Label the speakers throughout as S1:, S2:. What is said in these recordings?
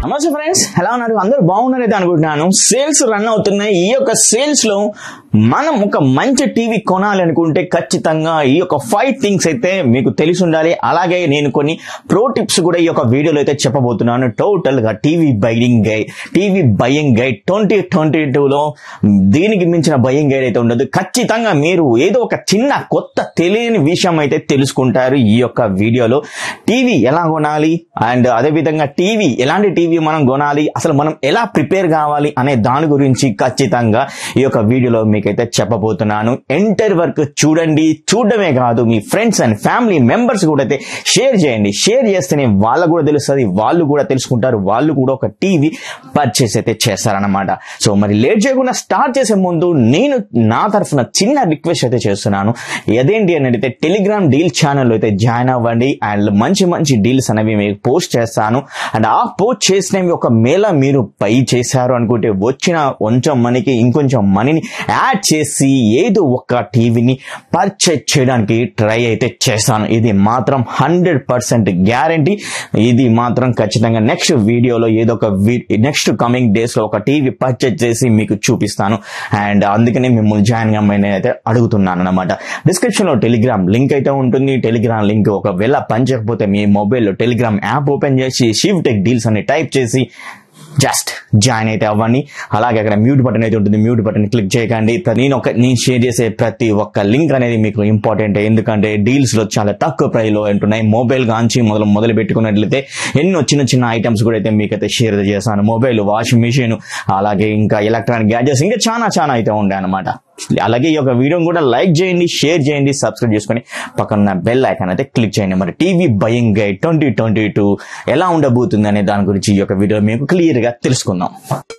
S1: నమస్తే ఫ్రెండ్స్ ఎలా ఉన్నారు అందరూ బాగున్నారైతే అనుకుంటున్నాను సేల్స్ రన్ అవుతున్నాయి ఈ యొక్క సేల్స్ లో మనం ఒక మంచి టీవీ కొనాలి అనుకుంటే ఖచ్చితంగా ఈ యొక్క ఫైవ్ థింగ్స్ అయితే మీకు తెలిసి ఉండాలి అలాగే నేను కొన్ని ప్రో టిప్స్ కూడా ఈ యొక్క వీడియోలో అయితే చెప్పబోతున్నాను టోటల్ గా TV buying guide TV buying guide twenty twenty టూలో దీనికి మించిన బయింగ్ గైడ్ అయితే ఉండదు ఖచ్చితంగా మీరు ఏదో ఒక చిన్న కొత్త తెలియని విషయం అయితే తెలుసుకుంటారు ఈ యొక్క వీడియోలో టీవీ ఎలా కొనాలి అండ్ అదే విధంగా టీవీ ఎలాంటి టీవీ మనం కొనాలి అసలు మనం ఎలా ప్రిపేర్ కావాలి అనే దాని గురించి ఖచ్చితంగా ఈ యొక్క వీడియోలో మీకైతే చెప్పబోతున్నాను ఎంటర్ వర్క్ చూడండి చూడడమే కాదు మీ ఫ్రెండ్స్ అండ్ ఫ్యామిలీ మెంబర్స్ కూడా అయితే షేర్ చేయండి షేర్ చేస్తేనే వాళ్ళకు కూడా తెలుస్తుంది వాళ్ళు కూడా తెలుసుకుంటారు వాళ్ళు కూడా ఒక టీవీ పర్చేస్ అయితే చేస్తారనమాట సో మరి లేట్ చేయకుండా స్టార్ట్ చేసే ముందు నేను నా తరఫున చిన్న రిక్వెస్ట్ అయితే చేస్తున్నాను అదేంటి అని అడిగితే టెలిగ్రామ్ డీల్ ఛానల్ అయితే జాయిన్ అవ్వండి అండ్ మంచి మంచి డీల్స్ అనేవి మీకు పోస్ట్ చేస్తాను అండ్ ఆ పోస్ట్ చేసినవి ఒక మేళ మీరు పై చేశారు అనుకుంటే వచ్చిన కొంచెం మనకి ఇంకొంచెం మనీని యాడ్ చేసి ఏదో ఒక టీవీని పర్చేజ్ చేయడానికి ట్రై అయితే చేస్తాను ఇది మాత్రం హండ్రెడ్ పర్సెంట్ గ్యారంటీ ఇది మాత్రం ఖచ్చితంగా నెక్స్ట్ వీడియోలో ఏదో ఒక నెక్స్ట్ కమింగ్ డేస్ లో ఒక టీవీ పర్చేజ్ చేసి మీకు చూపిస్తాను అండ్ అందుకనే మిమ్మల్ని జాయిన్ కమ్మని అయితే అడుగుతున్నాను అనమాట డిస్క్రిప్షన్ లో టెలిగ్రామ్ లింక్ అయితే ఉంటుంది టెలిగ్రామ్ లింక్ ఒకవేళ పనిచేయకపోతే మీ మొబైల్లో టెలిగ్రామ్ యాప్ ఓపెన్ చేసి షివ్ టెక్ డీల్స్ అని టైప్ చేసి జస్ట్ జాయిన్ అయితే అవ్వండి అలాగే అక్కడ మ్యూట్ బటన్ అయితే ఉంటుంది మ్యూట్ బటన్ క్లిక్ చేయకండి ప్ర- నేను ఒక నేను షేర్ చేసే ప్రతి ఒక్క లింక్ అనేది మీకు ఇంపార్టెంట్ ఎందుకంటే డీల్స్ లో చాలా తక్కువ ప్రైస్ లో ఉంటున్నాయి మొబైల్ కాంచి మొదలు మొదలు పెట్టుకున్నట్లయితే ఎన్నో చిన్న చిన్న ఐటమ్స్ కూడా అయితే మీకు అయితే షేర్ చేస్తాను మొబైల్ వాషింగ్ మిషన్ అలాగే ఇంకా ఎలక్ట్రానిక్ గ్యాజెట్స్ ఇంకా చాలా చాలా అయితే ఉంటాయి అనమాట అలాగే ఈ యొక్క వీడియోని కూడా లైక్ చేయండి షేర్ చేయండి సబ్స్క్రైబ్ చేసుకొని పక్కన బెల్ ఐకాన్ అయితే క్లిక్ చేయండి మరి TV buying guide twenty twenty two ఎలా ఉండబోతుంది అనే దాని గురించి ఈ యొక్క వీడియో మీకు క్లియర్ గా తెలుసుకుందాం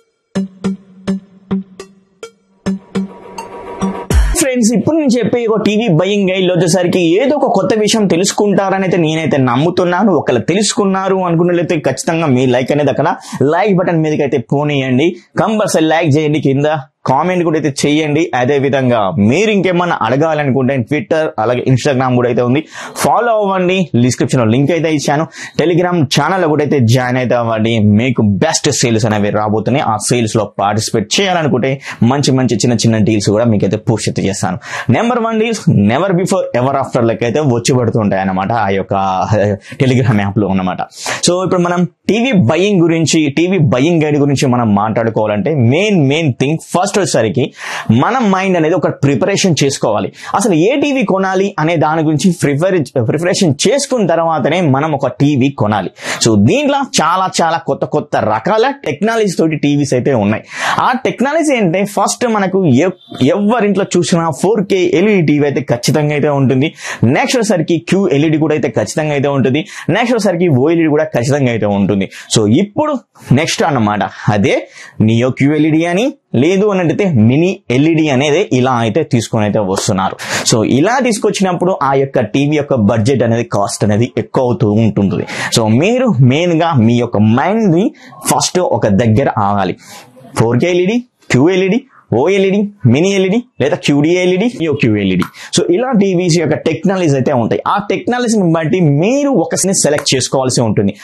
S1: ఫ్రెండ్స్ ఇప్పుడు నేను చెప్పే ఒక టీవీ బయింగ్ గైడ్ లో వచ్చేసరికి ఏదో ఒక కొత్త విషయం తెలుసుకుంటారని అయితే నేనైతే నమ్ముతున్నాను ఒకవేళ తెలుసుకున్నారు అనుకున్నట్లయితే ఖచ్చితంగా మీ లైక్ అనేది అక్కడ లైక్ బటన్ మీదకి అయితే పోనీయండి కంపల్సరీ లైక్ చేయండి కింద కామెంట్ కూడా అయితే చేయండి అదే విధంగా మీరు ఇంకేమన్నా అడగాలనుకుంటే ట్విట్టర్ అలాగే ఇన్స్టాగ్రామ్ కూడా అయితే ఉంది ఫాలో అవ్వండి డిస్క్రిప్షన్ లో లింక్ అయితే ఇచ్చాను టెలిగ్రామ్ ఛానల్ కూడా అయితే జాయిన్ అయితే అవ్వండి మీకు బెస్ట్ సేల్స్ అనేవి రాబోతున్నాయి ఆ సేల్స్ లో పార్టిసిపేట్ చేయాలనుకుంటే మంచి మంచి చిన్న చిన్న డీల్స్ కూడా మీకు అయితే పోస్ట్ అయితే చేస్తాను number one deals never before ever after లెక్క అయితే వచ్చి పడుతుంటాయి అనమాట ఆ యొక్క టెలిగ్రామ్ యాప్ లో అన్నమాట సో ఇప్పుడు మనం టీవీ బయింగ్ గురించి టీవీ బయింగ్ గైడ్ గురించి మనం మాట్లాడుకోవాలంటే మెయిన్ మెయిన్ థింగ్ ఫస్ట్ వచ్చేసరికి మన మైండ్ అనేది ఒక ప్రిపరేషన్ చేసుకోవాలి అసలు ఏ టీవీ కొనాలి అనే దాని గురించి ప్రిపేర్ ప్రిపరేషన్ చేసుకున్న తర్వాతనే మనం ఒక టీవీ కొనాలి సో దీంట్లో చాలా చాలా కొత్త కొత్త రకాల టెక్నాలజీ తోటి టీవీస్ అయితే ఉన్నాయి ఆ టెక్నాలజీ అంటే ఫస్ట్ మనకు ఎవ్- ఎవరింట్లో చూసినా ఫోర్ కే ఎల్ఈడి టీవీ అయితే ఖచ్చితంగా అయితే ఉంటుంది నెక్స్ట్ వచ్చేసరికి క్యూ ఎల్ఈడి కూడా అయితే ఖచ్చితంగా అయితే ఉంటుంది నెక్స్ట్ వచ్చేసరికి ఓఎల్ఈడి కూడా ఖచ్చితంగా అయితే ఉంటుంది సో ఇప్పుడు నెక్స్ట్ అన్నమాట అదే నియో క్యూ ఎల్ఈడి అని లేదు అని అంటే మినీ ఎల్ఈడి అనేది ఇలా అయితే తీసుకొని అయితే వస్తున్నారు సో ఇలా తీసుకొచ్చినప్పుడు ఆ యొక్క టీవీ యొక్క బడ్జెట్ అనేది కాస్ట్ అనేది ఎక్కువ అవుతూ ఉంటుంది సో మీరు మెయిన్ గా మీ యొక్క మైండ్ ని ఫస్ట్ ఒక దగ్గర ఆగాలి four K LED QLED OLED mini LED లేదా QD LED QLED so ఇలా టీవీస్ యొక్క టెక్నాలజీస్ అయితే ఉంటాయి ఆ టెక్నాలజీని బట్టి మీరు ఒకసిని సెలెక్ట్ చేసుకోవాల్సి ఉంటుంది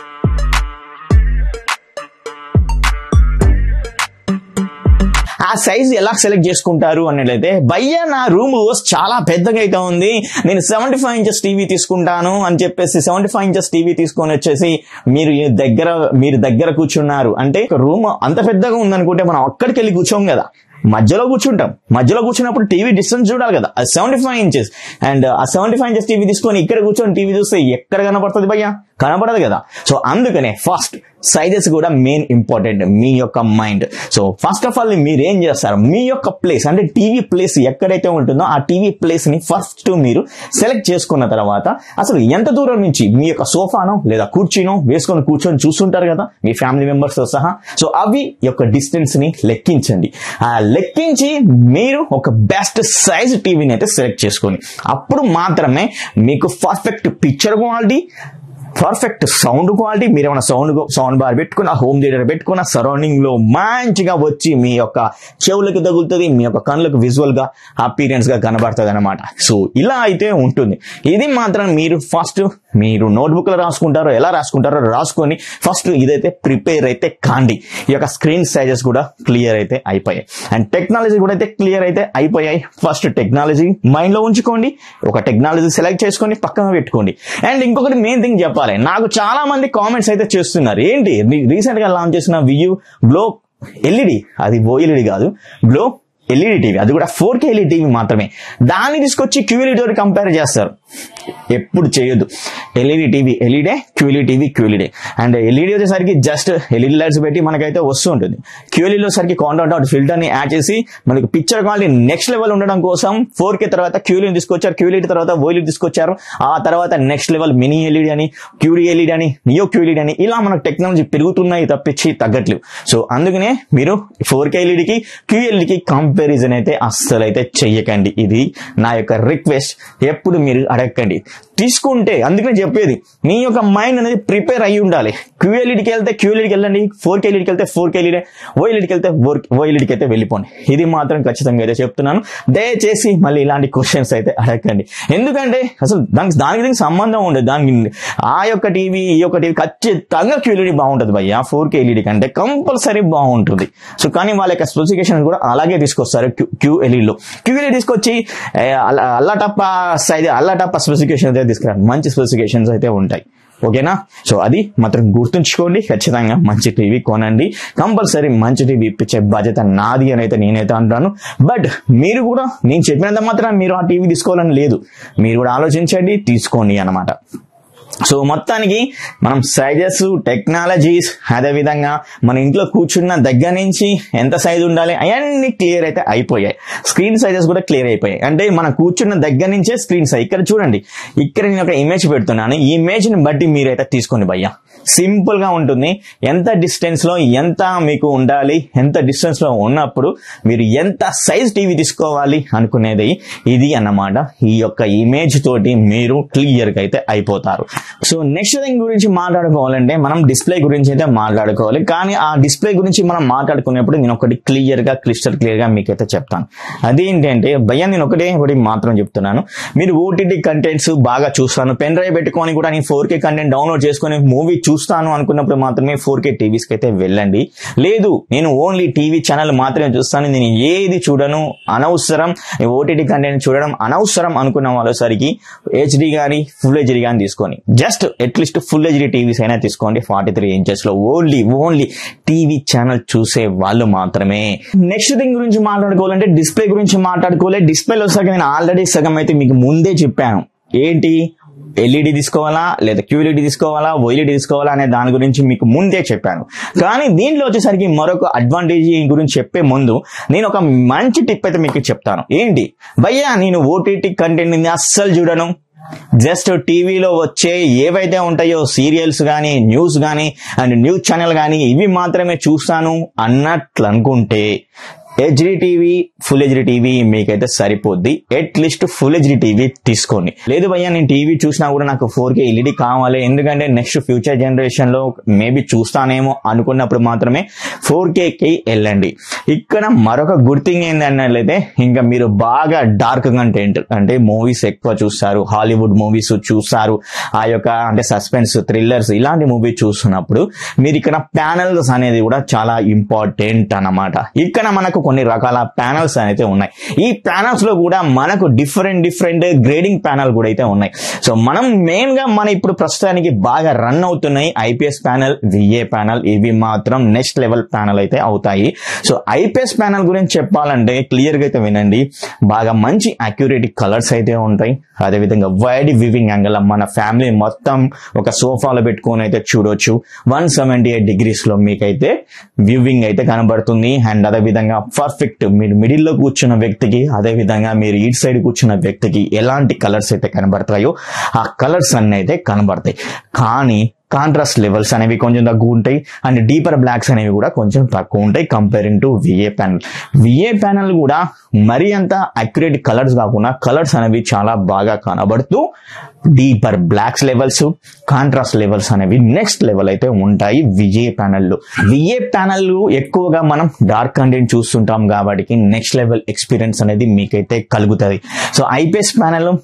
S1: ఆ సైజ్ ఎలా సెలెక్ట్ చేసుకుంటారు అన్నట్లయితే భయ్య నా రూమ్ చాలా పెద్దగా అయితే ఉంది నేను సెవెంటీ ఫైవ్ ఇంచెస్ టీవీ తీసుకుంటాను అని చెప్పేసి సెవెంటీ ఫైవ్ ఇంచెస్ టీవీ తీసుకొని వచ్చేసి మీరు ఈ దగ్గర మీరు దగ్గర కూర్చున్నారు అంటే రూమ్ అంత పెద్దగా ఉందనుకుంటే మనం అక్కడికి వెళ్ళి కూర్చోం కదా మధ్యలో కూర్చుంటాం మధ్యలో కూర్చున్నప్పుడు టీవీ డిస్టెన్స్ చూడాలి కదా అది సెవెంటీ ఫైవ్ ఇంచెస్ అండ్ ఆ సెవెంటీ ఫైవ్ ఇంచెస్ టీవీ తీసుకొని ఇక్కడ కూర్చొని టీవీ చూస్తే ఎక్కడ కనపడుతుంది భయ్య కనపడదు కదా సో అందుకనే ఫస్ట్ సైజెస్ కూడా మెయిన్ ఇంపార్టెంట్ మీ యొక్క mind so first of all మీరు ఏం చేస్తారు మీ యొక్క ప్లేస్ అంటే టీవీ ప్లేస్ ఎక్కడైతే ఉంటుందో ఆ టీవీ ప్లేస్ ని ఫస్ట్ మీరు సెలెక్ట్ చేసుకున్న తర్వాత అసలు ఎంత దూరం నుంచి మీ యొక్క సోఫానో లేదా కుర్చీనో వేసుకొని కూర్చొని చూస్తుంటారు కదా మీ ఫ్యామిలీ మెంబర్స్ తో సహా సో అవి యొక్క డిస్టెన్స్ ని లెక్కించండి ఆ లెక్కించి మీరు ఒక బెస్ట్ సైజ్ టీవీని అయితే సెలెక్ట్ చేసుకోండి అప్పుడు మాత్రమే మీకు perfect picture quality perfect sound quality మీరు ఏమైనా సౌండ్ సౌండ్ బార్ పెట్టుకున్న హోమ్ థియేటర్ పెట్టుకున్న సరౌండింగ్ లో మంచిగా వచ్చి మీ యొక్క చెవులకు తగులుతుంది మీ యొక్క కళ్ళకు విజువల్ గా అపీరియన్స్ గా కనబడుతుంది అనమాట సో ఇలా అయితే ఉంటుంది ఇది మాత్రం మీరు ఫస్ట్ మీరు నోట్బుక్ లో రాసుకుంటారో ఎలా రాసుకుంటారో రాసుకొని ఫస్ట్ ఇదైతే ప్రిపేర్ అయితే కాండి ఈ యొక్క స్క్రీన్ సైజెస్ కూడా క్లియర్ అయితే అయిపోయాయి అండ్ టెక్నాలజీ కూడా అయితే క్లియర్ అయితే అయిపోయాయి ఫస్ట్ టెక్నాలజీ మైండ్ లో ఉంచుకోండి ఒక టెక్నాలజీ సెలెక్ట్ చేసుకొని పక్కన పెట్టుకోండి అండ్ ఇంకొకటి మెయిన్ థింగ్ చెప్పాలి నాకు చాలా మంది కామెంట్స్ అయితే చేస్తున్నారు ఏంటి రీసెంట్ గా లాంచ్ చేసిన వియూ గ్లో ఎల్ఈడి అది ఓఎల్ఈడి కాదు గ్లో ఎల్ఈడి టీవీ అది కూడా ఫోర్ కే ఎల్ఈడి టీవీ మాత్రమే దాన్ని తీసుకొచ్చి క్యూఎల్ఈడి తోటి కంపేర్ చేస్తారు ఎప్పుడు చేయొద్దు ఎల్ఈడి టీవీ ఎల్ఈడే QLED TV QLED and LED వచ్చేసరికి జస్ట్ ఎల్ఈడి లైట్స్ పెట్టి మనకైతే వస్తూ ఉంటుంది క్యూఎల్ఈడిలో సరికి కాంటౌట్ అవుట్ ఫిల్టర్ ని యాడ్ చేసి మనకి పిక్చర్ క్వాలిటీ నెక్స్ట్ లెవెల్ ఉండడం కోసం ఫోర్ కే తర్వాత క్యూఎల్ఈడి తీసుకొచ్చారు క్యూఎల్ఈడి తర్వాత ఓఎల్ఈడి తీసుకొచ్చారు ఆ తర్వాత నెక్స్ట్ లెవెల్ మినీ ఎల్ఈడి అని క్యూడీ ఎల్ఈడి అని నియో క్యూఎల్ఈడి అని ఇలా మనకు టెక్నాలజీ పెరుగుతున్నాయి తప్పించి తగ్గట్లేవు సో అందుకనే మీరు ఫోర్ కే ఎల్ఈడికి క్యూఎల్ఈడికి కంపారిజన్ అయితే అస్సలు అయితే చెయ్యకండి ఇది నా యొక్క రిక్వెస్ట్ ఎప్పుడు మీరు అడగండి తీసుకుంటే అందుకనే చెప్పేది మీ యొక్క మైండ్ అనేది ప్రిపేర్ అయి ఉండాలి క్యూఎల్ఈడికి వెళ్తే క్యూఎల్ఈడికి వెళ్ళండి ఫోర్ కేఎల్ఈడికి వెళ్తే ఫోర్ కేఎల్ఈడి ఓఎల్ఈడికి వెళ్తే ఓఎల్ఈడికి అయితే వెళ్ళిపోండి ఇది మాత్రం ఖచ్చితంగా అయితే చెప్తున్నాను దయచేసి మళ్ళీ ఇలాంటి క్వశ్చన్స్ అయితే అడగండి ఎందుకంటే అసలు దానికి దానికి దీనికి సంబంధం ఉండదు దానికి ఆ యొక్క టీవీ ఈ యొక్క టీవీ ఖచ్చితంగా క్యూఎల్ఈడి బాగుంటుంది భయ్య ఫోర్ కే ఎల్ఈడి కంటే కంపల్సరీ బాగుంటుంది సో కానీ వాళ్ళ యొక్క స్పెసిఫికేషన్ కూడా అలాగే తీసుకొస్తారు క్యూఎల్ఈడిలో క్యూఎల్ఈడి తీసుకొచ్చి ఏ, అల్ల- అల్లటప్ప సైజ్ అల్లటప్ప స్పెసిఫికేషన్ అయితే తీసుకురారు మంచి స్పెసిఫికేషన్స్ అయితే ఉంటాయి ఓకేనా సో అది మాత్రం గుర్తుంచుకోండి ఖచ్చితంగా మంచి టీవీ కొనండి కంపల్సరీ మంచి టీవీ ఇప్పించే బాధ్యత నాది అని అయితే నేనైతే అంటాను బట్ మీరు కూడా నేను చెప్పినంత మాత్రం మీరు ఆ టీవీ తీసుకోవాలని లేదు మీరు కూడా ఆలోచించండి తీసుకోండి అన్నమాట సో మొత్తానికి మనం సైజెస్ టెక్నాలజీస్ అదే విధంగా మన ఇంట్లో కూర్చున్న దగ్గర నుంచి ఎంత సైజ్ ఉండాలి అవన్నీ క్లియర్ అయితే అయిపోయాయి స్క్రీన్ సైజెస్ కూడా క్లియర్ అయిపోయాయి అంటే మనం కూర్చున్న దగ్గర నుంచే స్క్రీన్ సైజ్ ఇక్కడ చూడండి ఇక్కడ నేను ఒక ఇమేజ్ పెడుతున్నాను ఈ ఇమేజ్ ని బట్టి మీరైతే తీసుకోండి భయ్యా సింపుల్ గా ఉంటుంది ఎంత డిస్టెన్స్ లో ఎంత మీకు ఉండాలి ఎంత డిస్టెన్స్ లో ఉన్నప్పుడు మీరు ఎంత సైజ్ టీవీ తీసుకోవాలి అనుకునేది ఇది అన్నమాట ఈ యొక్క ఇమేజ్ తోటి మీరు క్లియర్ గా అయితే అయిపోతారు సో నెక్స్ట్ థింగ్ గురించి మాట్లాడుకోవాలంటే మనం డిస్ప్లే గురించి అయితే మాట్లాడుకోవాలి కానీ ఆ డిస్ప్లే గురించి మనం మాట్లాడుకునేప్పుడు నేను ఒకటి క్లియర్ గా క్లిస్టర్ క్లియర్ గా మీకైతే చెప్తాను అదేంటంటే భయ్యా నేను ఒకటే ఒకటి మాత్రం చెప్తున్నాను మీరు ఓటీటీ కంటెంట్స్ బాగా చూస్తాను పెన్ డ్రైవ్ పెట్టుకొని కూడా నేను ఫోర్ కే కంటెంట్ డౌన్లోడ్ చేసుకొని మూవీ చూస్తాను అనుకున్నప్పుడు మాత్రమే ఫోర్ కే టీవీస్కి అయితే వెళ్ళండి లేదు నేను ఓన్లీ టీవీ ఛానల్ మాత్రమే చూస్తాను నేను ఏది చూడను అనవసరం ఓటీటీ కంటెంట్ చూడడం అనవసరం అనుకున్న వాళ్ళసరికి హెచ్డి కానీ ఫుల్ హెచ్డి కానీ తీసుకొని just at least full HD TVs అయినా తీసుకోండి ఫార్టీ త్రీ ఇంచెస్ లో ఓన్లీ ఓన్లీ టీవీ ఛానల్ చూసే వాళ్ళు మాత్రమే నెక్స్ట్ థింగ్ గురించి మాట్లాడుకోవాలంటే డిస్ప్లే గురించి మాట్లాడుకోవాలి డిస్ప్లేలో సగం నేను ఆల్రెడీ సగం అయితే మీకు ముందే చెప్పాను ఏంటి ఎల్ఈడి తీసుకోవాలా లేదా క్యూఎల్ఈడి తీసుకోవాలా ఓఎల్ఈడి తీసుకోవాలా అనే దాని గురించి మీకు ముందే చెప్పాను కానీ దీంట్లో వచ్చేసరికి మరొక అడ్వాంటేజ్ గురించి చెప్పే ముందు నేను ఒక మంచి టిప్ అయితే మీకు చెప్తాను ఏంటి భయ్యా నేను ఓటీటీ కంటెంట్ అస్సలు చూడను జస్ట్ టీవీలో వచ్చే ఏవైతే ఉంటాయో సీరియల్స్ కానీ న్యూస్ కానీ అండ్ న్యూస్ ఛానల్ కానీ ఇవి మాత్రమే చూస్తాను అన్నట్లు అనుకుంటే HD TV full HD TV మీకైతే సరిపోద్ది అట్లీస్ట్ ఫుల్ హెచ్డి టీవీ తీసుకోండి లేదు భయ్యా నేను టీవీ చూసినా కూడా నాకు ఫోర్ కే ఎల్ఈడి కావాలి ఎందుకంటే నెక్స్ట్ ఫ్యూచర్ జనరేషన్ లో మేబీ చూస్తానేమో అనుకున్నప్పుడు మాత్రమే ఫోర్ కి వెళ్ళండి ఇక్కడ మరొక గుడ్ థింగ్ ఏంటన్నట్లయితే ఇంకా మీరు బాగా డార్క్ కంటెంట్ అంటే మూవీస్ ఎక్కువ చూస్తారు హాలీవుడ్ మూవీస్ చూస్తారు ఆ యొక్క అంటే సస్పెన్స్ థ్రిల్లర్స్ ఇలాంటి మూవీ చూస్తున్నప్పుడు మీరు ఇక్కడ ప్యానల్స్ అనేది కూడా చాలా ఇంపార్టెంట్ అన్నమాట ఇక్కడ మనకు కొన్ని రకాల ప్యానల్స్ అయితే ఉన్నాయి ఈ ప్యానల్స్ లో కూడా మనకు డిఫరెంట్ డిఫరెంట్ గ్రేడింగ్ ప్యానల్ కూడా అయితే ఉన్నాయి సో మనం మెయిన్ గా మన ఇప్పుడు ప్రస్తుతానికి బాగా రన్ అవుతున్నాయి ఐపీఎస్ ప్యానల్ విఏ ప్యానల్ ఇవి మాత్రం నెక్స్ట్ లెవెల్ ప్యానల్ అయితే అవుతాయి సో ఐపీఎస్ ప్యానల్ గురించి చెప్పాలంటే క్లియర్ గా అయితే వినండి బాగా మంచి అక్యురేట్ కలర్స్ అయితే ఉంటాయి అదేవిధంగా వైడ్ వివింగ్ యాంగిల్ మన ఫ్యామిలీ మొత్తం ఒక సోఫాలో పెట్టుకొని అయితే చూడొచ్చు వన్ సెవెంటీ ఎయిట్ డిగ్రీస్ లో మీకైతే వ్యూవింగ్ అయితే కనబడుతుంది అండ్ అదే విధంగా పర్ఫెక్ట్ మీరు మిడిల్ లో కూర్చున్న వ్యక్తికి అదే విధంగా మీరు ఇటు సైడ్ కూర్చున్న వ్యక్తికి ఎలాంటి కలర్స్ అయితే కనబడతాయో ఆ కలర్స్ అన్ని అయితే కనబడతాయి కానీ కాంట్రాస్ట్ లెవెల్స్ అనేవి కొంచెం తక్కువ ఉంటాయి అండ్ డీపర్ బ్లాక్స్ అనేవి కూడా కొంచెం తక్కువ ఉంటాయి comparing to VA panel VA panel కూడా మరీ అంత అక్యురేట్ కలర్స్ కాకుండా కలర్స్ అనేవి చాలా బాగా కనబడుతూ deeper blacks levels contrast levels అనేవి నెక్స్ట్ లెవెల్ అయితే ఉంటాయి విఏ ప్యానల్లో విఏ ప్యానల్ ఎక్కువగా మనం డార్క్ కంటెంట్ చూస్తుంటాం కాబట్టి నెక్స్ట్ లెవెల్ ఎక్స్పీరియన్స్ అనేది మీకైతే కలుగుతుంది so IPS panel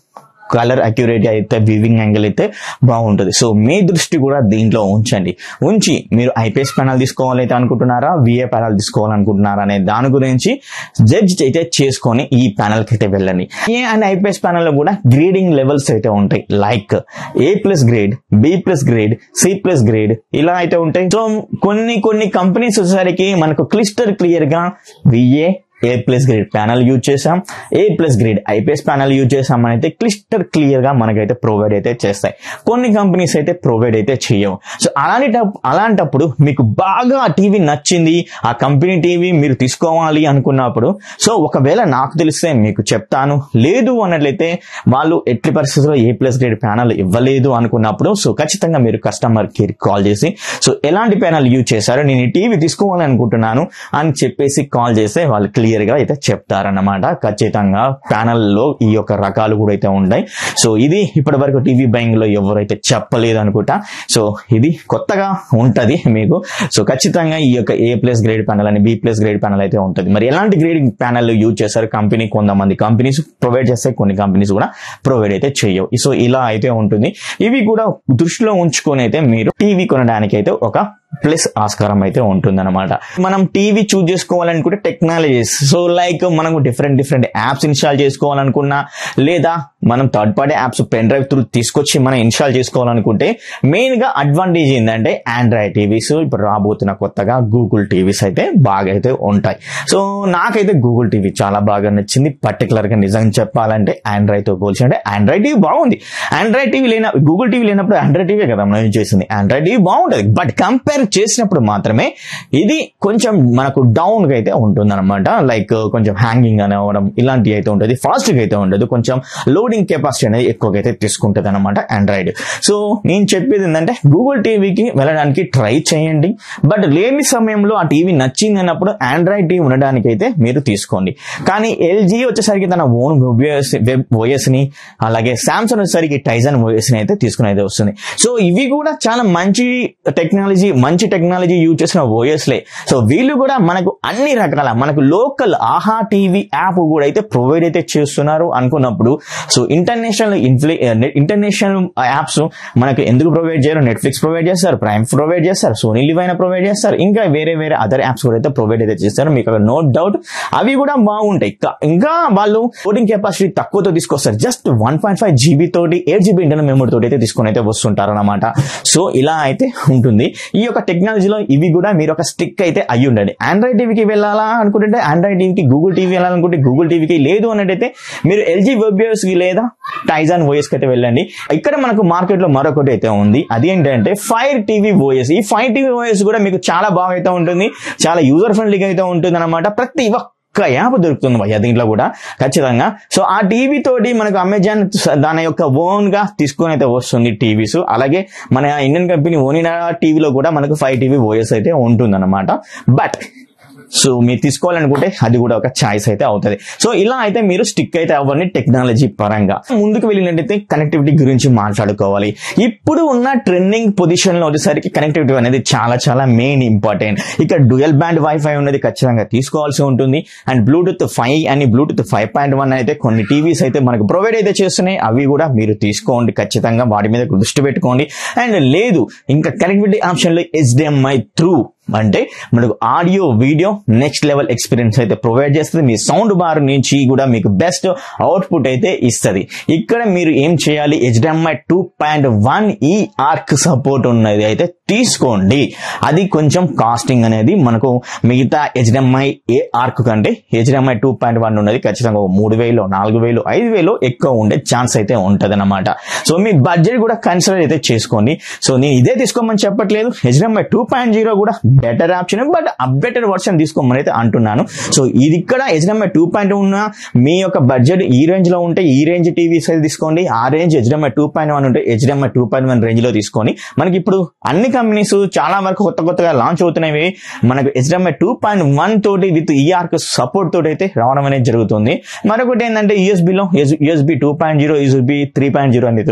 S1: colour accurate అయితే వివింగ్ యాంగిల్ అయితే బాగుంటుంది సో మీ దృష్టి కూడా దీంట్లో ఉంచండి ఉంచి మీరు ఐపీఎస్ ప్యానల్ తీసుకోవాలైతే అనుకుంటున్నారా విఏ ప్యానల్ తీసుకోవాలనుకుంటున్నారా అనే దాని గురించి జడ్జ్ అయితే చేసుకొని ఈ ప్యానల్ కి అయితే వెళ్ళండి ఏ అండ్ ఐపీఎస్ ప్యానల్ లో కూడా గ్రేడింగ్ లెవెల్స్ అయితే ఉంటాయి like A plus grade B plus grade C plus grade ఇలా అయితే ఉంటాయి సో కొన్ని కొన్ని కంపెనీస్ వచ్చేసరికి మనకు క్లిస్టర్ క్లియర్ గా VA A plus grade panel use చేసాం A plus grade IPS panel use చేసాం అని అయితే క్లిస్టర్ క్లియర్ గా మనకైతే ప్రొవైడ్ అయితే చేస్తాయి కొన్ని కంపెనీస్ అయితే ప్రొవైడ్ అయితే చేయవు సో అలాంటి అలాంటప్పుడు మీకు బాగా ఆ టీవీ నచ్చింది ఆ కంపెనీ టీవీ మీరు తీసుకోవాలి అనుకున్నప్పుడు సో ఒకవేళ నాకు తెలిస్తే మీకు చెప్తాను లేదు అన్నట్లయితే వాళ్ళు ఎట్టి పరిస్థితుల్లో ఏ ప్లస్ గ్రేడ్ ప్యానల్ ఇవ్వలేదు అనుకున్నప్పుడు సో ఖచ్చితంగా మీరు కస్టమర్ కేర్ కాల్ చేసి సో ఎలాంటి ప్యానల్ యూజ్ చేశారో నేను ఈ టీవీ తీసుకోవాలి అనుకుంటున్నాను అని చెప్పేసి కాల్ చేస్తే వాళ్ళు క్లియర్ గా అయితే చెప్తారన్నమాట ఖచ్చితంగా ప్యానల్ లో ఈ యొక్క రకాలు కూడా అయితే ఉంటాయి సో ఇది ఇప్పటి వరకు టీవీ బయింగ్ లో ఎవరైతే చెప్పలేదు అనుకుంటా సో ఇది కొత్తగా ఉంటది మీకు సో ఖచ్చితంగా ఈ యొక్క ఏ ప్లస్ గ్రేడ్ ప్యానల్ అని బి ప్లస్ గ్రేడ్ ప్యానల్ అయితే ఉంటుంది మరి ఎలాంటి గ్రేడింగ్ ప్యానల్ యూజ్ చేస్తారు కంపెనీ కొంతమంది కంపెనీస్ ప్రొవైడ్ చేస్తాయి కొన్ని కంపెనీస్ కూడా ప్రొవైడ్ అయితే చేయవు సో ఇలా అయితే ఉంటుంది ఇవి కూడా దృష్టిలో ఉంచుకొని అయితే మీరు టీవీ కొనడానికి అయితే ఒక ప్లస్ ఆస్కారం అయితే ఉంటుందన్నమాట మనం టీవీ చూజ్ చేసుకోవాలనుకుంటే టెక్నాలజీస్ సో లైక్ మనకు డిఫరెంట్ డిఫరెంట్ యాప్స్ ఇన్స్టాల్ చేసుకోవాలనుకున్నా లేదా మనం third party apps pen drive through తీసుకొచ్చి మనం ఇన్స్టాల్ చేసుకోవాలనుకుంటే మెయిన్ గా అడ్వాంటేజ్ ఏంటంటే ఆండ్రాయిడ్ టీవీస్ ఇప్పుడు రాబోతున్న కొత్తగా గూగుల్ టీవీస్ అయితే బాగా అయితే ఉంటాయి సో నాకైతే గూగుల్ టీవీ చాలా బాగా నచ్చింది పర్టికులర్ గా నిజంగా చెప్పాలంటే ఆండ్రాయిడ్ తో పోల్చి అంటే ఆండ్రాయిడ్ టీవీ బాగుంది ఆండ్రాయిడ్ టీవీ లేన గూగుల్ టీవీ లేనప్పుడు ఆండ్రాయిడ్ టీవీ కదా మనం యూజ్ చేసింది ఆండ్రాయిడ్ టీవీ బాగుంటది బట్ కంపేర్ చేసినప్పుడు మాత్రమే ఇది కొంచెం మనకు డౌన్ గా అయితే ఉంటుంది అనమాట లైక్ కొంచెం హ్యాంగింగ్ అని అవ్వడం ఇలాంటివి అయితే ఉంటుంది ఫాస్ట్ గా అయితే ఉండదు కొంచెం లోడింగ్ కెపాసిటీ అనేది ఎక్కువగా అయితే తీసుకుంటుంది అనమాట ఆండ్రాయిడ్ సో నేను చెప్పేది ఏంటంటే గూగుల్ టీవీకి వెళ్ళడానికి ట్రై చేయండి బట్ లేని సమయంలో ఆ టీవీ నచ్చింది అన్నప్పుడు ఆండ్రాయిడ్ టీవీ ఉండడానికి అయితే మీరు తీసుకోండి కానీ ఎల్జీ వచ్చేసరికి తన ఓన్ వెబ్ ఓఎస్ ని అలాగే సామ్సంగ్ వచ్చేసరికి టైజన్ ఓఎస్ ని అయితే తీసుకుని అయితే వస్తుంది సో ఇవి కూడా చాలా మంచి టెక్నాలజీ మంచి టెక్నాలజీ యూజ్ చేసిన ఓఎస్ లే సో వీళ్ళు కూడా మనకు అన్ని రకాల మనకు లోకల్ ఆహా టీవీ యాప్ కూడా అయితే ప్రొవైడ్ అయితే చేస్తున్నారు అనుకున్నప్పుడు సో ఇంటర్నేషనల్ ఇన్ఫ్లే ఇంటర్నేషనల్ యాప్స్ మనకు ఎందుకు ప్రొవైడ్ చేయరు నెట్ఫ్లిక్స్ ప్రొవైడ్ చేస్తారు ప్రైమ్ ప్రొవైడ్ చేస్తారు సోనీ లివ్ అయినా ప్రొవైడ్ చేస్తారు ఇంకా వేరే వేరే అదర్ యాప్స్ కూడా అయితే ప్రొవైడ్ అయితే చేస్తారు మీకు నో డౌట్ అవి కూడా బాగుంటాయి కా- ఇంకా వాళ్ళు కోడింగ్ కెపాసిటీ తక్కువతో తీసుకొస్తారు just one point five GB తోటి ఎయిట్ జీబీ ఇంటర్నల్ మెమరీ తోటి అయితే తీసుకొని అయితే వస్తుంటారు అనమాట సో ఇలా అయితే ఉంటుంది ఈ యొక్క టెక్నాలజీలో ఇవి కూడా మీరు ఒక స్టిక్ అయితే అయ్యి ఉండండి ఆండ్రాయిడ్ టీవీకి వెళ్ళాలా అనుకుంటే ఆండ్రాయిడ్ టీవీకి గూగుల్ టీవీ వెళ్ళాలనుకుంటే గూగుల్ టీవీకి లేదు అన్నట్టయితే మీరు ఎల్జీ వెబ్స్ కి లేదా టైజాన్ ఓఎస్ కి అయితే వెళ్ళండి ఇక్కడ మనకు మార్కెట్ లో మరొకటి అయితే ఉంది అది ఏంటంటే ఫైర్ టీవీ ఓఎస్ ఈ ఫైర్ టీవీ ఓఎస్ కూడా మీకు చాలా బాగా అయితే ఉంటుంది చాలా యూజర్ ఫ్రెండ్లీగా అయితే ఉంటుంది అనమాట ప్రతి ఒక్క యాప్ దొరుకుతుంది భయ్య దీంట్లో కూడా ఖచ్చితంగా సో ఆ టీవీ తోటి మనకు అమెజాన్ దాని యొక్క ఓన్ గా తీసుకొని అయితే వస్తుంది టీవీస్ అలాగే మన ఇండియన్ కంపెనీ ఓనినా టీవీలో కూడా మనకు ఫైవ్ టీవీ ఓఎస్ అయితే ఉంటుంది బట్ సో మీరు తీసుకోవాలనుకుంటే అది కూడా ఒక ఛాయిస్ అయితే అవుతుంది సో ఇలా అయితే మీరు స్టిక్ అయితే అవ్వండి టెక్నాలజీ పరంగా ముందుకు వెళ్ళినట్టయితే కనెక్టివిటీ గురించి మాట్లాడుకోవాలి ఇప్పుడు ఉన్న ట్రెండింగ్ పొజిషన్ లో వచ్చేసరికి కనెక్టివిటీ అనేది చాలా చాలా మెయిన్ ఇంపార్టెంట్ ఇక్కడ డ్యూయల్ బ్యాండ్ వైఫై ఉన్నది ఖచ్చితంగా తీసుకోవాల్సి ఉంటుంది అండ్ బ్లూటూత్ ఫైవ్ అని బ్లూటూత్ ఫైవ్ పాయింట్ వన్ అయితే కొన్ని టీవీస్ అయితే మనకు ప్రొవైడ్ అయితే చేస్తున్నాయి అవి కూడా మీరు తీసుకోండి ఖచ్చితంగా వాటి మీద దృష్టి పెట్టుకోండి అండ్ లేదు ఇంకా కనెక్టివిటీ ఆప్షన్ లో హెచ్డిఎంఐ త్రూ అంటే మనకు audio video next level experience అయితే ప్రొవైడ్ చేస్తుంది మీ సౌండ్ బార్ నుంచి కూడా మీకు బెస్ట్ అవుట్పుట్ అయితే ఇస్తుంది ఇక్కడ మీరు ఏం చేయాలి HDMI two point one eARC support ఉన్నది అయితే తీసుకోండి అది కొంచెం కాస్టింగ్ అనేది మనకు మిగతా హెచ్డిఎంఐ ఏ ఆర్క్ కంటే హెచ్డిఎంఐ టూ పాయింట్ వన్ ఉన్నది ఖచ్చితంగా ఒక మూడు వేలు నాలుగు వేలు ఐదు వేలు ఎక్కువ ఉండే ఛాన్స్ అయితే ఉంటది అనమాట సో మీ బడ్జెట్ కూడా కన్సిడర్ అయితే చేసుకోండి సో నేను ఇదే తీసుకోమని చెప్పట్లేదు హెచ్డిఎంఐ టూ పాయింట్ జీరో కూడా better option but updated version తీసుకోమని అయితే అంటున్నాను సో ఇది ఇక్కడ హెచ్డిఎంఐ టూ పాయింట్ ఉన్న మీ యొక్క బడ్జెట్ ఈ రేంజ్ లో ఉంటే ఈ రేంజ్ టీవీ సైజ్ తీసుకోండి ఆ range HDMI two point one ఉంటే HDMI two point one range లో తీసుకొని మనకి ఇప్పుడు అన్ని కంపెనీస్ చాలా వరకు కొత్త కొత్తగా లాంచ్ అవుతున్నవి మనకు హెచ్డిఎంఐ టూ పాయింట్ వన్ తోటి విత్ ఈఆర్క్ సపోర్ట్ తోటి అయితే రావడం అనేది జరుగుతుంది మరొకటి ఏంటంటే యూఎస్బీలో USB two point zero USB three point zero అనేది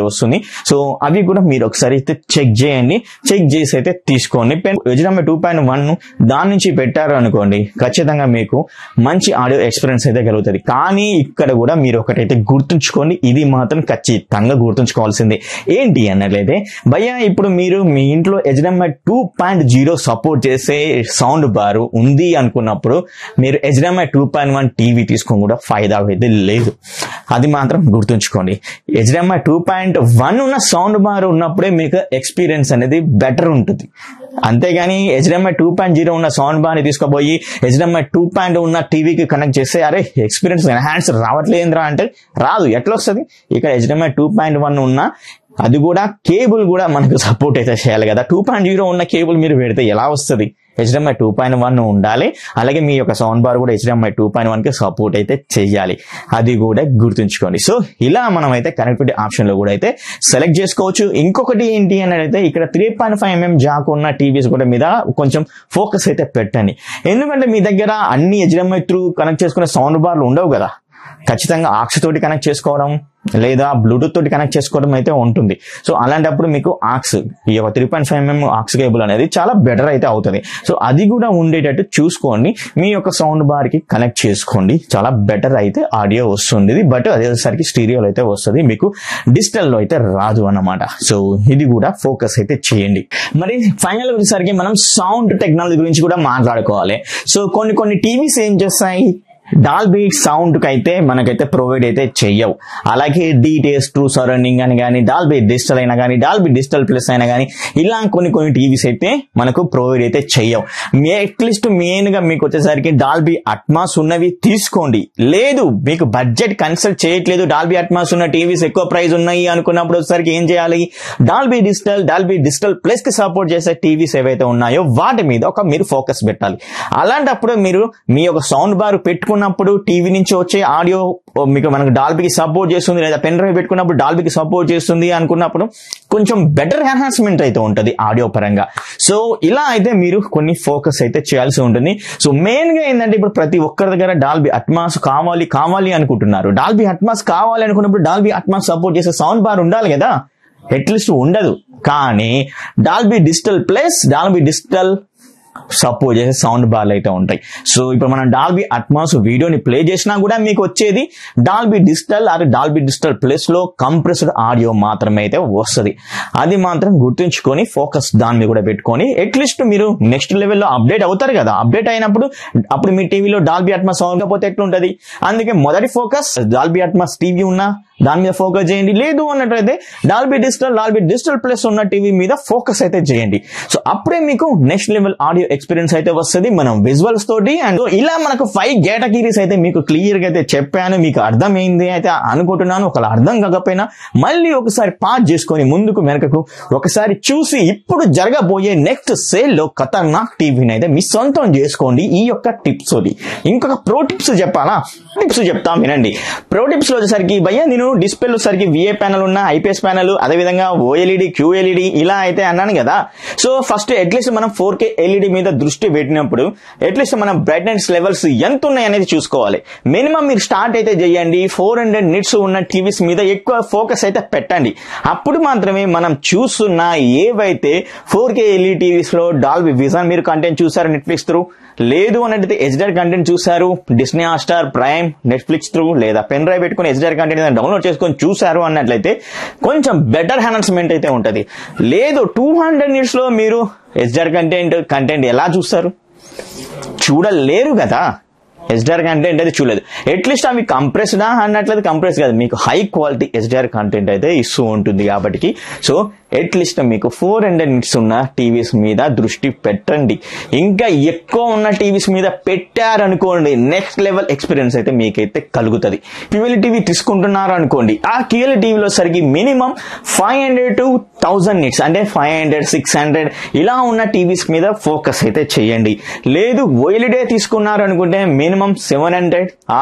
S1: వస్తుంది సో అవి కూడా మీరు ఒకసారి అయితే చెక్ చేయండి చెక్ చేసి అయితే తీసుకోండి హెచ్డిఎంఐ టూ పాయింట్ వన్ దాని నుంచి పెట్టారు అనుకోండి ఖచ్చితంగా మీకు మంచి ఆడియో ఎక్స్పీరియన్స్ అయితే కలుగుతుంది కానీ ఇక్కడ కూడా మీరు ఒకటైతే గుర్తుంచుకోండి ఇది మాత్రం ఖచ్చితంగా గుర్తుంచుకోవాల్సిందే ఏంటి అన్నట్లయితే భయ్య ఇప్పుడు మీరు మీ ఇంట్లో HDMI two point zero support చేసే సౌండ్ బార్ ఉంది అనుకున్నప్పుడు మీరు HDMI two point one TV తీసుకొని కూడా ఫైదా అయితే లేదు అది మాత్రం గుర్తుంచుకోండి హెచ్డిఎంఐ టూ పాయింట్ వన్ ఉన్న సౌండ్ బార్ ఉన్నప్పుడే మీకు ఎక్స్పీరియన్స్ అనేది బెటర్ ఉంటుంది అంతేగాని హెచ్డిఎంఐ టూ పాయింట్ జీరో ఉన్న సౌండ్ బార్ని తీసుకుపోయి హెచ్డిఎంఐ టూ పాయింట్ ఉన్న టీవీకి కనెక్ట్ చేస్తే అరే ఎక్స్పీరియన్స్ ఎన్హాన్స్ రావట్లేదురా అంటే రాదు ఎట్లా వస్తుంది ఇక్కడ హెచ్డిఎంఐ టూ పాయింట్ వన్ ఉన్న అది కూడా కేబుల్ కూడా మనకు సపోర్ట్ అయితే చేయాలి కదా టూ పాయింట్ జీరో ఉన్న కేబుల్ మీరు పెడితే ఎలా వస్తుంది హెచ్డిఎంఐ టూ పాయింట్ వన్ ఉండాలి అలాగే మీ యొక్క సౌండ్ బార్ కూడా హెచ్డిఎంఐ టూ పాయింట్ వన్ కి సపోర్ట్ అయితే చేయాలి అది కూడా గుర్తుంచుకోండి సో ఇలా మనం అయితే కనెక్టివిటీ ఆప్షన్ లో కూడా అయితే సెలెక్ట్ చేసుకోవచ్చు ఇంకొకటి ఏంటి అని అయితే ఇక్కడ three point five mm jack ఉన్న టీవీస్ కూడా మీద కొంచెం ఫోకస్ అయితే పెట్టండి ఎందుకంటే మీ దగ్గర అన్ని హెచ్డిఎంఐ త్రూ కనెక్ట్ చేసుకునే సౌండ్ బార్లు ఉండవు కదా ఖచ్చితంగా ఆక్స్ తోటి కనెక్ట్ చేసుకోవడం లేదా బ్లూటూత్ తోటి కనెక్ట్ చేసుకోవడం అయితే ఉంటుంది సో అలాంటప్పుడు మీకు ఆక్స్ ఈ యొక్క three point five mm aux cable అనేది చాలా బెటర్ అయితే అవుతుంది సో అది కూడా ఉండేటట్టు చూసుకోండి మీ యొక్క సౌండ్ బార్ కి కనెక్ట్ చేసుకోండి చాలా బెటర్ అయితే ఆడియో వస్తుంది బట్ అదేసరికి స్టీరియోలో అయితే వస్తుంది మీకు డిజిటల్ లో అయితే రాదు అన్నమాట సో ఇది కూడా ఫోకస్ అయితే చేయండి మరి ఫైనల్ వచ్చేసరికి మనం సౌండ్ టెక్నాలజీ గురించి కూడా మాట్లాడుకోవాలి సో కొన్ని కొన్ని టీవీస్ ఏం చేస్తాయి డాల్బీ సౌండ్ కి అయితే మనకైతే ప్రొవైడ్ అయితే చెయ్యవు అలాగే డీటెయిల్స్ ట్రూ సరౌండింగ్ అని కానీ డాల్బీ డిజిటల్ అయినా కానీ డాల్బీ డిజిటల్ ప్లస్ అయినా కానీ ఇలా కొన్ని కొన్ని టీవీస్ అయితే మనకు ప్రొవైడ్ అయితే చెయ్యవు మీ అట్లీస్ట్ మెయిన్ గా మీకు వచ్చేసరికి డాల్బీ అట్మాస్ ఉన్నవి తీసుకోండి లేదు మీకు బడ్జెట్ కన్సల్ట్ చేయట్లేదు డాల్బీ అట్మాస్ ఉన్న టీవీస్ ఎక్కువ ప్రైస్ ఉన్నాయి అనుకున్నప్పుడు వచ్చేసరికి ఏం చేయాలి Dolby Digital Dolby Digital Plus కి సపోర్ట్ చేసే టీవీస్ ఏవైతే ఉన్నాయో వాటి మీద ఒక మీరు ఫోకస్ పెట్టాలి అలాంటప్పుడు మీరు మీ యొక్క సౌండ్ బార్ పెట్టుకున్న పెట్టుకున్నప్పుడు టీవీ నుంచి వచ్చే ఆడియో మీకు మనకు డాల్బీకి సపోర్ట్ చేస్తుంది లేదా పెన్ డ్రైవ్ పెట్టుకున్నప్పుడు డాల్బీకి సపోర్ట్ చేస్తుంది అనుకున్నప్పుడు కొంచెం బెటర్ ఎన్హాన్స్మెంట్ అయితే ఉంటుంది ఆడియో పరంగా సో ఇలా అయితే మీరు కొన్ని ఫోకస్ అయితే చేయాల్సి ఉంటుంది సో మెయిన్ గా ఏంటంటే ఇప్పుడు ప్రతి ఒక్కరి దగ్గర డాల్బీ అట్మాస్ కావాలి కావాలి అనుకుంటున్నారు డాల్బీ అట్మాస్ కావాలి అనుకున్నప్పుడు డాల్బీ అట్మాస్ సపోర్ట్ చేసే సౌండ్ బార్ ఉండాలి కదా అట్లీస్ట్ ఉండదు కానీ Dolby Digital Plus Dolby Digital support చేసే సౌండ్ బార్లు అయితే ఉంటాయి సో ఇప్పుడు మనం డాల్బీ అట్మాస్ వీడియోని ప్లే చేసినా కూడా మీకు వచ్చేది డాల్బీ డిజిటల్ అది డాల్బీ డిజిటల్ ప్లస్ లో కంప్రెస్డ్ ఆడియో మాత్రమే అయితే వస్తుంది అది మాత్రం గుర్తుంచుకొని ఫోకస్ దాన్ని కూడా పెట్టుకొని అట్లీస్ట్ మీరు నెక్స్ట్ లెవెల్లో అప్డేట్ అవుతారు కదా అప్డేట్ అయినప్పుడు అప్పుడు మీ టీవీలో డాల్బీ అట్మాస్ సౌండ్ కాకపోతే ఎట్లుంటది అందుకే మొదటి ఫోకస్ డాల్బీ అట్మాస్ టీవీ ఉన్నా దాని మీద ఫోకస్ చేయండి లేదు అన్నట్లయితే Dolby Digital Dolby Digital Plus ఉన్న టీవీ మీద ఫోకస్ అయితే చేయండి సో అప్పుడే మీకు నెక్స్ట్ లెవెల్ ఆడియో ఎక్స్పీరియన్స్ అయితే వస్తుంది మనం విజువల్స్ తోటి అండ్ ఇలా మనకు ఫైవ్ కేటగిరీస్ అయితే మీకు క్లియర్ గా అయితే చెప్పాను మీకు అర్థమైంది అయితే అనుకుంటున్నాను ఒకవేళ అర్థం కాకపోయినా మళ్ళీ ఒకసారి పాజ్ చేసుకొని ముందుకు వెనకకు ఒకసారి చూసి ఇప్పుడు జరగబోయే నెక్స్ట్ సేల్ లో ఖతర్నాక్ టీవీని అయితే మీ సొంతం చేసుకోండి ఈ యొక్క టిప్స్ ఇంకొక ప్రో టిప్స్ చెప్పాలా టిప్స్ చెప్తాం వినండి ప్రో టిప్స్ లో వచ్చేసరికి భయ్య నేను డిస్ప్లేలో సరికి విఏ ప్యానల్ ఉన్న ఐపీఎస్ ప్యానల్ అదేవిధంగా ఓఎల్ఈడి క్యూఎల్ఈడి ఇలా అయితే అన్నాను కదా సో ఫస్ట్ అట్లీస్ట్ మనం ఫోర్ కే ఎల్ఈడి మీద దృష్టి పెట్టినప్పుడు అట్లీస్ట్ మనం బ్రైట్నెస్ లెవెల్స్ ఎంత ఉన్నాయి అనేది చూసుకోవాలి మినిమం మీరు స్టార్ట్ అయితే చేయండి ఫోర్ హండ్రెడ్ నిట్స్ ఉన్న టీవీస్ మీద ఎక్కువ ఫోకస్ అయితే పెట్టండి అప్పుడు మాత్రమే మనం చూస్తున్న ఏవైతే ఫోర్ కే ఎల్ఈ టీవీస్ లో డాల్బీ విజన్ మీరు కంటెంట్ చూసారు నెట్ఫ్లిక్స్ త్రూ లేదు అన్నట్టు హెచ్డిఆర్ కంటెంట్ చూసారు Disney Hotstar Prime Netflix through లేదా పెన్ డ్రైవ్ పెట్టుకుని హెచ్డిఆర్ కంటెంట్ డౌన్లోడ్ చేసుకొని చూసారు అన్నట్లయితే కొంచెం బెటర్ ఎన్హాన్స్మెంట్ అయితే ఉంటుంది లేదు టూ హండ్రెడ్ మినిట్స్ లో మీరు హెచ్డిఆర్ కంటెంట్ కంటెంట్ ఎలా చూస్తారు చూడలేరు కదా ఎస్డిఆర్ కంటెంట్ అయితే చూడలేదు అట్లీస్ట్ అవి కంప్రెస్డా అన్నట్లయితే కంప్రెస్ కాదు మీకు హై క్వాలిటీ ఎస్డిఆర్ కంటెంట్ అయితే ఇస్తూ ఉంటుంది కాబట్టి సో అట్లీస్ట్ మీకు ఫోర్ హండ్రెడ్ నిట్స్ ఉన్న టీవీస్ మీద దృష్టి పెట్టండి ఇంకా ఎక్కువ ఉన్న టీవీస్ మీద పెట్టారనుకోండి నెక్స్ట్ లెవెల్ ఎక్స్పీరియన్స్ అయితే మీకైతే కలుగుతుంది క్యూఎల్ టీవీ తీసుకుంటున్నారు అనుకోండి ఆ క్యూఎల్ టీవీలో సరికి minimum five hundred to thousand nits అంటే ఫైవ్ హండ్రెడ్ సిక్స్ హండ్రెడ్ ఇలా ఉన్న టీవీస్ మీద ఫోకస్ అయితే చేయండి లేదు ఓఎల్ఈడే తీసుకున్నారు అనుకుంటే minimum seven hundred or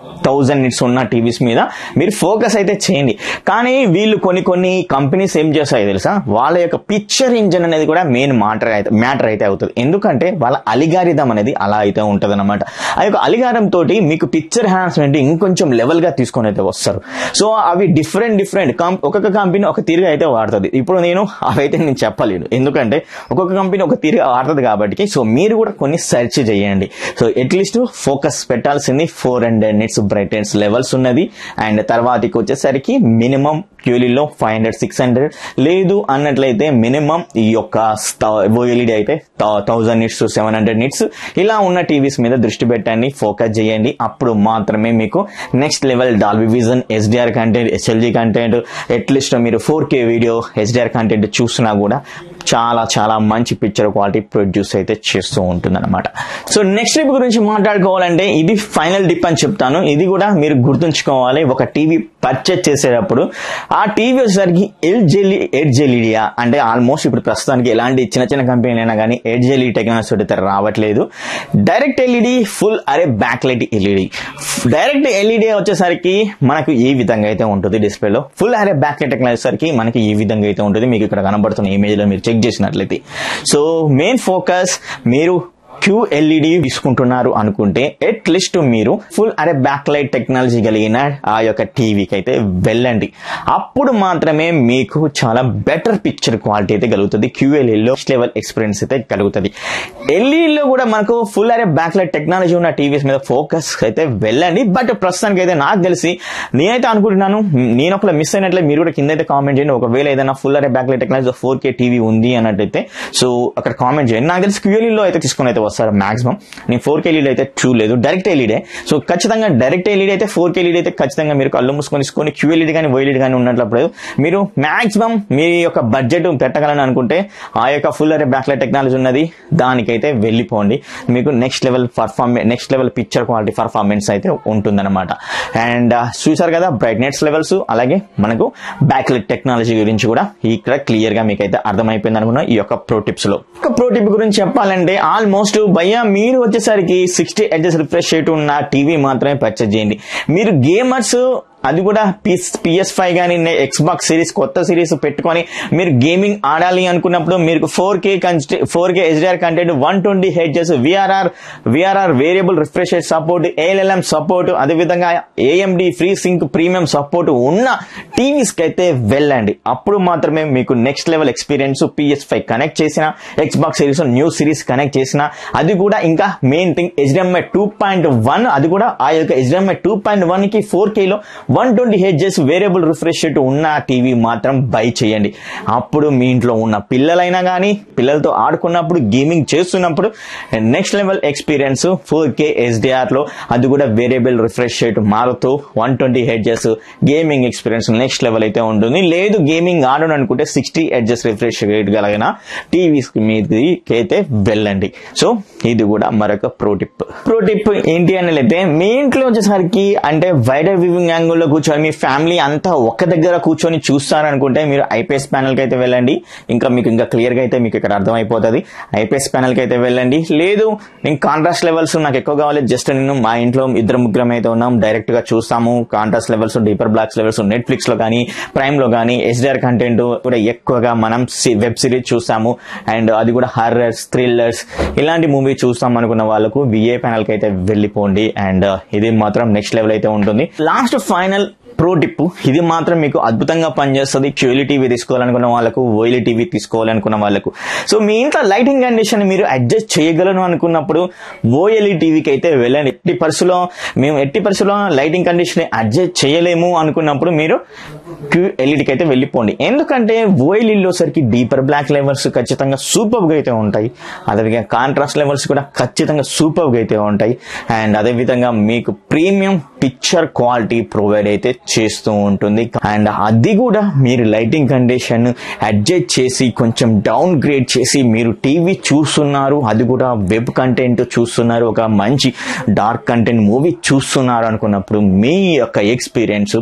S1: thousand nits ఉన్న టీవీస్ మీద మీరు ఫోకస్ అయితే చేయండి కానీ వీళ్ళు కొన్ని కొన్ని కంపెనీస్ ఏం చేస్తాయో తెలుసా వాళ్ళ యొక్క పిక్చర్ ఇంజన్ అనేది కూడా మెయిన్ మ్యాటర్ అయితే మ్యాటర్ అయితే అవుతుంది ఎందుకంటే వాళ్ళ అలిగారిథం అనేది అలా అయితే ఉంటుంది అనమాట ఆ యొక్క అలిగారం తోటి మీకు పిక్చర్ హ్యాన్స్మెంట్ ఇంకొంచెం లెవెల్ గా తీసుకొని అయితే వస్తారు సో అవి డిఫరెంట్ డిఫరెంట్ ఒక్కొక్క కంపెనీ ఒక తీరుగా అయితే వాడుతుంది ఇప్పుడు నేను అవైతే నేను చెప్పలేను ఎందుకంటే ఒక్కొక్క కంపెనీ ఒక తీరుగా వాడుతుంది కాబట్టి సో మీరు కూడా కొన్ని సెర్చ్ చేయండి సో అట్లీస్ట్ ఫోకస్ పెట్టాల్సింది four hundred nits brightness levels ఉన్నది అండ్ తర్వాతకి వచ్చేసరికి మినిమం క్యూలీలో ఫైవ్ హండ్రెడ్ సిక్స్ హండ్రెడ్ లేదు అన్నట్లయితే మినిమం ఈ యొక్క ఓఎల్ఈడి అయితే thousand nits seven hundred nits ఇలా ఉన్న టీవీస్ మీద దృష్టి పెట్టండి ఫోకస్ చేయండి అప్పుడు మాత్రమే మీకు next level Dolby Vision SDR content SLG content at least మీరు four K video HDR content చూసినా కూడా చాలా చాలా మంచి పిక్చర్ క్వాలిటీ ప్రొడ్యూస్ అయితే చేస్తూ ఉంటుంది అనమాట సో నెక్స్ట్ ట్రిప్ గురించి మాట్లాడుకోవాలంటే ఇది ఫైనల్ డిప్ అని చెప్తాను ఇది కూడా మీరు గుర్తుంచుకోవాలి ఒక టీవీ పర్చేజ్ చేసేటప్పుడు ఆ టీవీ వచ్చేసరికి ఎల్జెలి ఎడ్జెలిడియా అంటే ఆల్మోస్ట్ ఇప్పుడు ప్రస్తుతానికి ఎలాంటి చిన్న చిన్న కంపెనీలు అయినా కానీ ఎడ్జెలి టెక్నాలజీ అయితే రావట్లేదు direct LED full array back light LED direct LED వచ్చేసరికి మనకు ఈ విధంగా అయితే ఉంటుంది డిస్ప్లేలో full array back light technology సరికి మనకి ఈ విధంగా అయితే ఉంటుంది మీకు ఇక్కడ కనబడుతున్న ఇమేజ్ లో మీరు చెక్ చేసినట్లయితే సో మెయిన్ ఫోకస్ మీరు క్యూఎల్ఈడి తీసుకుంటున్నారు అనుకుంటే అట్లీస్ట్ మీరు full array back light technology కలిగిన ఆ యొక్క టీవీకి అయితే వెళ్ళండి అప్పుడు మాత్రమే మీకు చాలా బెటర్ పిక్చర్ క్వాలిటీ అయితే కలుగుతుంది క్యూఎల్ఈలో లెవెల్ ఎక్స్పీరియన్స్ అయితే కలుగుతుంది ఎల్ఈలో కూడా మనకు full array back light technology ఉన్న టీవీస్ మీద ఫోకస్ అయితే వెళ్ళండి బట్ ప్రస్తుతానికి అయితే నాకు తెలిసి నేనైతే అనుకుంటున్నాను నేను ఒకవేళ మిస్ అయినట్లే మీరు కూడా కింద అయితే కామెంట్ చేయండి ఒకవేళ ఏదైనా full array back light technology four K TV ఉంది అన్నట్టయితే సో అక్కడ కామెంట్ చేయండి నాకు తెలిసి క్యూఎల్ఈలో అయితే తీసుకుని అయితే వస్తారు మాక్సిమం నేను ఫోర్ కే ఎల్ఈడి అయితే చూడలేదు డైరెక్ట్ ఎల్ఈడే సో ఖచ్చితంగా డైరెక్ట్ ఎల్ఈడి అయితే ఫోర్ కే ఎల్ఈడి అయితే ఖచ్చితంగా మీరు కళ్ళు మూసుకొని తీసుకొని క్యూఎల్ఈడి కానీ ఓఎల్ఈడి కానీ ఉన్నట్లప్పుడు మీరు మాక్సిమం మీ యొక్క బడ్జెట్ పెట్టగలని అనుకుంటే ఆ యొక్క ఫుల్ అరే బ్యాక్లైట్ టెక్నాలజీ ఉన్నది దానికైతే వెళ్ళిపోండి మీకు next level performance next level picture quality performance అయితే ఉంటుందన్నమాట అండ్ చూసారు కదా బ్రైట్నెస్ లెవెల్స్ అలాగే మనకు బ్యాక్లైట్ టెక్నాలజీ గురించి కూడా ఇక్కడ క్లియర్ గా మీకైతే అర్థమైపోయింది అనుకున్నా ఈ యొక్క ప్రో టిప్స్ లో ఒక ప్రో టిప్ గురించి చెప్పాలంటే ఆల్మోస్ట్ భయ్యా మీరు వచ్చేసరికి సిక్స్టీ ఎడ్జెస్ రిఫ్రెష్ రేట్ ఉన్న టీవీ మాత్రమే పర్చేజ్ చేయండి మీరు గేమర్స్ అది కూడా పిఎస్ ఫైవ్ కానీ ఎక్స్ బాక్స్ సిరీస్ కొత్త సిరీస్ పెట్టుకొని మీరు గేమింగ్ ఆడాలి అనుకున్నప్పుడు మీరు four K four K HDR content one twenty Hz VRR VRR variable refresh rate support ALM support అదేవిధంగా AMD free sync premium support ఉన్న టీవీస్ కి అయితే వెళ్ళండి అప్పుడు మాత్రమే మీకు next level experience PS five connect చేసిన X Xbox series new series connect చేసిన అది కూడా ఇంకా main thing HDMI two point one అది కూడా ఆ యొక్క హెచ్డిఎంఐ టూ పాయింట్ వన్ కి ఫోర్ కేలో one twenty Hz variable refresh rate ఉన్న టీవీ మాత్రం బై చేయండి అప్పుడు మీ ఇంట్లో ఉన్న పిల్లలైనా కానీ పిల్లలతో ఆడుకున్నప్పుడు గేమింగ్ చేస్తున్నప్పుడు next level experience four K SDR లో అది కూడా వేరియబుల్ రిఫ్రెష్ రేట్ మారుతూ one twenty hertz gaming experience next level అయితే ఉంటుంది లేదు గేమింగ్ ఆడను అనుకుంటే సిక్స్టీ హెడ్జెస్ రిఫ్రెష్ రేట్ కలిగిన టీవీస్ మీదకి అయితే వెళ్ళండి సో ఇది కూడా మరొక ప్రో టిప్ ప్రో టిప్ ఏంటి అని అయితే మీ ఇంట్లో వచ్చేసరికి అంటే వైడర్ వివింగ్ యాంగిల్ లో కూర్చొని మీ ఫ్యామిలీ అంతా ఒక్క దగ్గర కూర్చొని చూస్తారనుకుంటే మీరు ఐపీఎస్ ప్యానల్ కి అయితే వెళ్ళండి ఇంకా మీకు ఇంకా క్లియర్ గా అయితే మీకు ఇక్కడ అర్థమైపోతుంది ఐపీఎస్ ప్యానల్ కి అయితే వెళ్ళండి లేదు నేను కాంట్రాస్ట్ లెవెల్స్ నాకు ఎక్కువ కావాలి జస్ట్ నేను మా ఇంట్లో ఇద్దరు ముగ్గురం అయితే ఉన్నాం డైరెక్ట్ గా చూస్తాము contrast levels deeper blacks levels Netflix లో కానీ ప్రైమ్ లో కానీ హెచ్డిఆర్ కంటెంట్ కూడా ఎక్కువగా మనం వెబ్ సిరీస్ చూస్తాము అండ్ అది కూడా హర్రర్స్ థ్రిల్లర్స్ ఇలాంటి మూవీ చూస్తాం అనుకున్న వాళ్ళకు విఏ ప్యానల్ కి అయితే వెళ్ళిపోండి అండ్ ఇది మాత్రం నెక్స్ట్ లెవెల్ అయితే ఉంటుంది లాస్ట్ ఫైనల్ ప్రో టిప్ ఇది మాత్రం మీకు అద్భుతంగా పనిచేస్తుంది క్యూఎల్ టీవీ తీసుకోవాలనుకున్న వాళ్ళకు ఓయిలీ టీవీ తీసుకోవాలనుకున్న వాళ్ళకు సో మీ ఇంట్లో లైటింగ్ కండిషన్ మీరు అడ్జస్ట్ చేయగలను అనుకున్నప్పుడు ఓఎల్ఈ టీవీకి అయితే వెళ్ళండి ఎట్టి పరిస్థితుల్లో మేము ఎట్టి పరిస్థితుల్లో లైటింగ్ కండిషన్ అడ్జస్ట్ చేయలేము అనుకున్నప్పుడు మీరు క్యూఎల్ఈడికి అయితే వెళ్ళిపోండి ఎందుకంటే ఓఎల్ఈలో సరికి డీపర్ బ్లాక్ లెవెల్స్ ఖచ్చితంగా సూపర్ గా అయితే ఉంటాయి అదేవిధంగా కాంట్రాస్ట్ లెవెల్స్ కూడా ఖచ్చితంగా సూపర్ గా అయితే ఉంటాయి అండ్ అదేవిధంగా మీకు ప్రీమియం పిక్చర్ క్వాలిటీ ప్రొవైడ్ అయితే చేస్తూ ఉంటుంది అండ్ అది కూడా మీరు లైటింగ్ కండిషన్ అడ్జస్ట్ చేసి కొంచెం డౌన్ గ్రేడ్ చేసి మీరు టీవీ చూస్తున్నారు అది కూడా వెబ్ కంటెంట్ చూస్తున్నారు ఒక మంచి డార్క్ కంటెంట్ మూవీ చూస్తున్నారు అనుకున్నప్పుడు మీ యొక్క ఎక్స్పీరియన్స్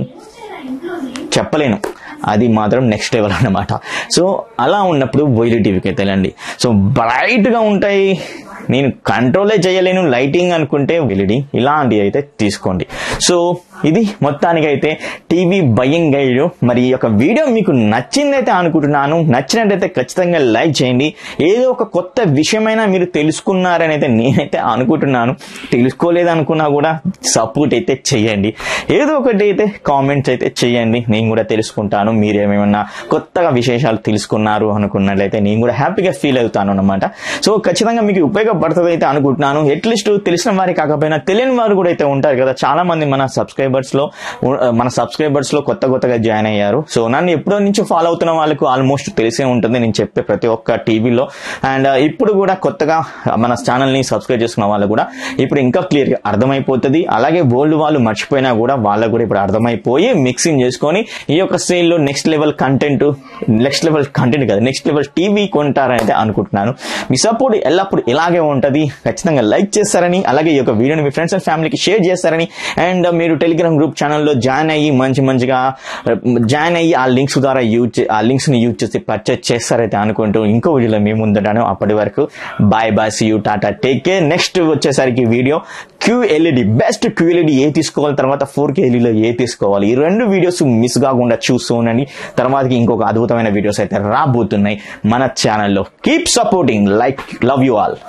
S1: చెప్పలేను అది మాత్రం నెక్స్ట్ లెవెల్ అన్నమాట సో అలా ఉన్నప్పుడు వైలీ టీవీకి అయితే వెళ్ళండి సో బ్రైట్గా ఉంటాయి నేను కంట్రోలే చేయలేను లైటింగ్ అనుకుంటే ఎల్ఈడి ఇలాంటివి అయితే తీసుకోండి సో ఇది మొత్తానికైతే టీవీ బయింగ్ గైడ్ మరి ఈ యొక్క వీడియో మీకు నచ్చిందైతే అనుకుంటున్నాను నచ్చినట్టయితే ఖచ్చితంగా లైక్ చేయండి ఏదో ఒక కొత్త విషయమైనా మీరు తెలుసుకున్నారని అయితే నేనైతే అనుకుంటున్నాను తెలుసుకోలేదు అనుకున్నా కూడా సపోర్ట్ అయితే చేయండి ఏదో ఒకటి అయితే కామెంట్స్ అయితే చేయండి నేను కూడా తెలుసుకుంటాను మీరు ఏమేమన్నా కొత్తగా విశేషాలు తెలుసుకున్నారు అనుకున్నట్లయితే నేను కూడా హ్యాపీగా ఫీల్ అవుతాను అనమాట సో ఖచ్చితంగా మీకు ఉపయోగపడుతుంది అయితే అనుకుంటున్నాను అట్లీస్ట్ తెలిసిన వారి కాకపోయినా తెలియని వారు కూడా అయితే ఉంటారు కదా చాలా మంది మన సబ్స్క్రైబర్స్ లో ఉ- మన సబ్స్క్రైబర్స్ లో కొత్త కొత్తగా జాయిన్ అయ్యారు సో నన్ను ఎప్పుడో నుంచి ఫాలో అవుతున్న వాళ్ళకు ఆల్మోస్ట్ తెలిసే ఉంటుంది నేను చెప్పే ప్రతి ఒక్క టీవీలో అండ్ ఇప్పుడు కూడా కొత్తగా మన ఛానల్ ని సబ్స్క్రైబ్ చేసుకున్న వాళ్ళు కూడా ఇప్పుడు ఇంకా క్లియర్ గా అర్థమైపోతుంది అలాగే ఓల్డ్ వాళ్ళు మర్చిపోయినా కూడా వాళ్ళకు కూడా ఇప్పుడు అర్థమైపోయి మిక్సింగ్ చేసుకొని ఈ యొక్క సేల్ లో next level content next level content కాదు నెక్స్ట్ లెవెల్ టీవీ కొంటారని అయితే అనుకుంటున్నాను మీ సపోర్ట్ ఎల్లప్పుడు ఇలాగే ఉంటది ఖచ్చితంగా లైక్ చేస్తారని అలాగే ఈ యొక్క వీడియోని మీ ఫ్రెండ్స్ అండ్ ఫ్యామిలీకి షేర్ చేస్తారని అండ్ మీరు టెలిగ్రామ్ గ్రూప్ ఛానల్లో జాయిన్ అయ్యి మంచి మంచిగా జాయిన్ అయ్యి ఆ లింక్స్ ద్వారా యూజ్ ఆ లింక్స్ ని యూజ్ చేసి పర్చేస్ చేస్తారైతే అనుకుంటూ ఇంకో వీడియోలో మేము ముందుంటాను అప్పటి వరకు బాయ్ బాయ్ సి యూ టాటా టేక్ కేర్ నెక్స్ట్ వచ్చేసరికి వీడియో క్యూఎల్ఈడి బెస్ట్ క్యూఎల్ఈడి ఏ తీసుకోవాలి తర్వాత ఫోర్ కే ఎల్ఈడిలో ఏ తీసుకోవాలి ఈ రెండు వీడియోస్ మిస్ కాకుండా చూస్తూ ఉండండి తర్వాతకి ఇంకొక అద్భుతమైన వీడియోస్ అయితే రాబోతున్నాయి మన ఛానల్లో keep supporting like love you all